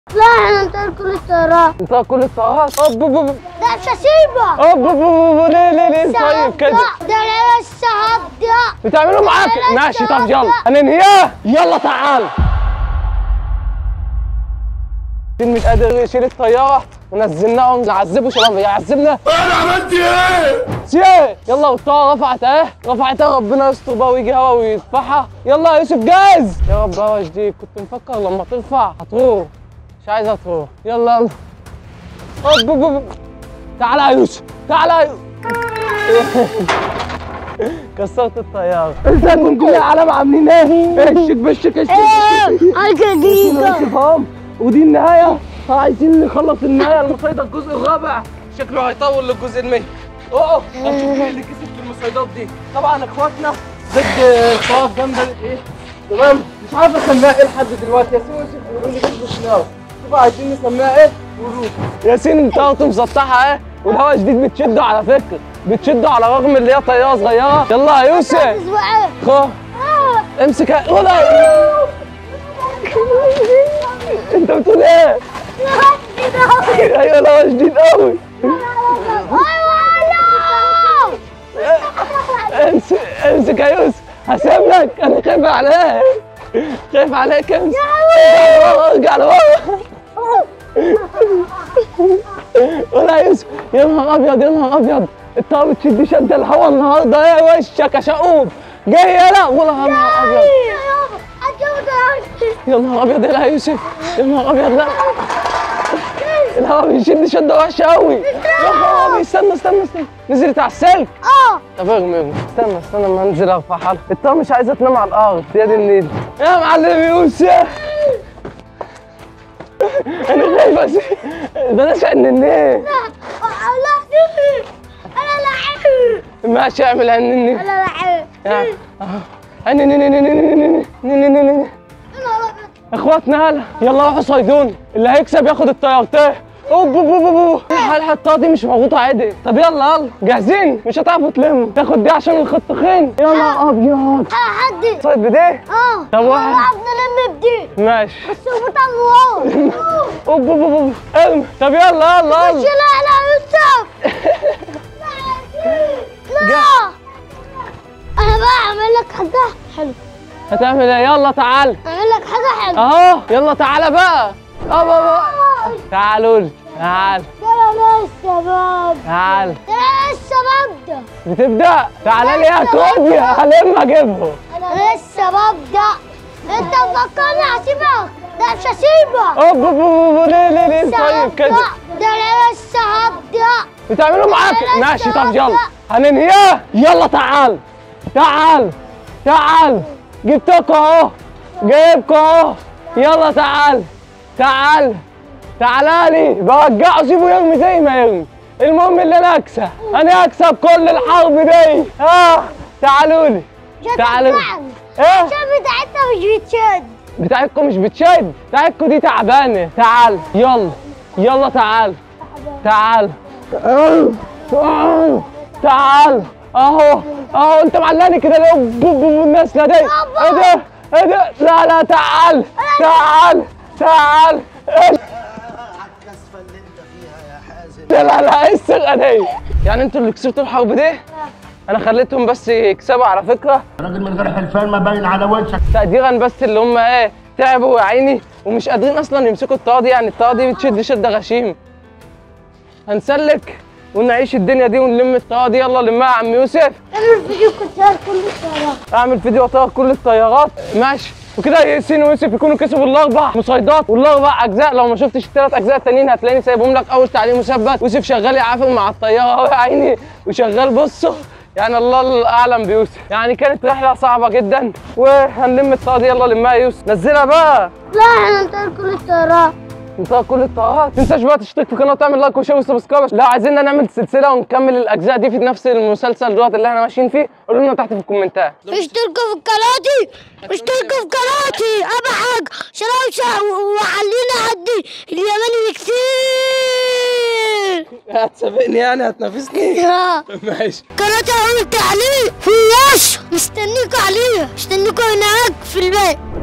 لا احنا نتركوا الطيران انت كل الطيارات اوب اوب اوب ده مش هسيبه اوب اوب اوب ليه ليه ليه طيب كده ده انا لسه هبدأ بتعملوا معاك لا، ماشي لا، طب يلا لا. هننهيها يلا تعال مين مش قادر يشيل الطياره ونزلناهم نعذبه شباب يعذبنا انا عملت ايه؟ سيه يلا والطياره رفعت اهي رفعت اهي ربنا يستر بقى ويجي هوا ويدفعها يلا يا يوسف جاهز يا رب هوا جديد كنت مفكر لما ترفع هتروح مش عايزها تروح يلا يلا اوب اوب اوب تعالى يا يوسف تعالى يا يوسف كسرت الطياره استنوا نقول يا عالم عاملين ايه بشك بشك بشك حاجة جديدة فهم ودي النهايه عايزين نخلص النهايه المصيدة الجزء الرابع شكله هيطول للجزء المية اوه هنشوف مين اللي كسب في المصيدات دي طبعا اخواتنا ضد الطواف جنب ايه تمام مش عارف اسميها ايه لحد دلوقتي ياسين ويوسف بيقولوا لي جنب الشناوي شوفوا عايزين نسميها ايه قولوا ياسين طاقته مسطحه ايه والهوا جديد بتشده على فكره بتشده على الرغم اللي هي طياره صغيره يلا يا يوسف اسبوعين خو امسك ولا انت بتقول ايه؟ ايوه لا جديد قوي امسك امسك يا يوسف هسيب لك انا خايف عليك خايف عليك امسك ارجع لورا ولا يا يوسف يا نهار ابيض يا نهار ابيض الطاقه بتشد شد الهوا النهارده يا وشك يا شقوب جاي يلا ولا يا نهار ابيض يا نهار ابيض يا يوسف يا نهار ابيض لا الهوا بيشد شده وحشه قوي يا خرابي استنى استنى استنى نزلت على السلك اه طب ارمي ارمي استنى استنى ما انزل ارفعها لها الطاقه مش عايزه تنام على الارض يا دي النيل يا معلم يوسف انا خايف أسيب. بلاش عن النيل انا لعيب ماشي اعمل عن النيل انا لعيب عن النيل اخواتنا هلا يلا روحوا صيدون اللي هيكسب ياخد الطيارتين اوب اوب اوب اوب الحطه دي مش مربوطه عادي طب يلا يلا جاهزين مش هتعرفوا تلموا تاخد دي عشان الخط تخين يا نهار ابيض حد صيد بديه اه طب واحد. نلعب نلم بدي ماشي بس هو بطلعوه اوب اوب اوب اوب ارمي. طب يلا يلا مش يلا لا لا يوسف لا انا بقى اعمل لك حاجه حلوه هتعمل ايه يلا تعال اعمل لك حاجه حلوه اهو يلا تعالى بقى ابا بقى تعالوا لي تعال ترى انا الشباب تعال ترى انا لسه ببدا بتبدا تعالى لي يا كودي هلم اجيبه انا لسه ببدا انت مفكرني هسيبك ده مش هسيبك اوب اوب اوب اوب ليه ليه ليه لسه طيب كده هبدأ. ده انا لسه هبدا بتعملوا معاك أنا ماشي لسه طب يلا هبدأ. هننهيها يلا تعال تعال تعال جبتكوا اهو جايبكوا اهو يلا تعال تعال تعالى لي برجعه سيبه يرمي زي ما يرمي المهم اللي انا اكسب انا اكسب كل الحرب دي ها تعالوا لي تعالوا ايه عشان بتاعتنا مش بتشد بتاعتكم مش بتشد بتاعتكم دي تعبانه تعال يلا يلا تعال تعال تعال تعال تعال اهو اهو انت معلقني كده ليه بو- بو- بو الناس لا دي ايه ده ايه ده لا لا تعال تعال تعال إيه الكسفه اللي انت فيها يا حازم ده؟ لا لا ايه السرقه دي يعني انتوا اللي كسبتوا الحرب دي انا خليتهم بس يكسبوا على فكره راجل من غير حلفان ما باين على وشك تقديرا بس اللي هم ايه تعبوا يا عيني ومش قادرين اصلا يمسكوا الطاقه دي يعني الطاقه دي بتشد شده غشيم هنسلك ونعيش الدنيا دي ونلم الطاقه دي يلا لمها يا عم يوسف اعمل فيديو كنت كل الشارع اعمل فيديو اطير كل الطيارات ماشي وكده ياسين ويوسف يكونوا كسبوا الاربع مصيدات والاربع اجزاء لو ما شفتش الثلاث اجزاء التانيين هتلاقيني سايبهم لك اول تعليق مثبت يوسف شغال يعافر مع الطياره اهو يا عيني وشغال بصوا يعني الله الاعلم بيوسف يعني كانت رحله صعبه جدا وهنلم الطاقه دي يلا لمها يا يوسف نزلها بقى لا احنا نطير كل الشارع انت كل الطاقات ما تنساش بقى تشترك في القناه وتعمل لايك وشير وسبسكرايب لو عايزيننا نعمل سلسله ونكمل الاجزاء دي في نفس المسلسل دوت اللي احنا ماشيين فيه قولوا لنا تحت في الكومنتات اشتركوا في قناتي اشتركوا في قناتي اهم حاجه عشان اوسع وعلينا قد اليمني كتير هتسابقني يعني هتنافسني ها. ماشي قناتي اعمل تعليق في الوصف مستنيكوا عليها مستنيكوا هناك في البيت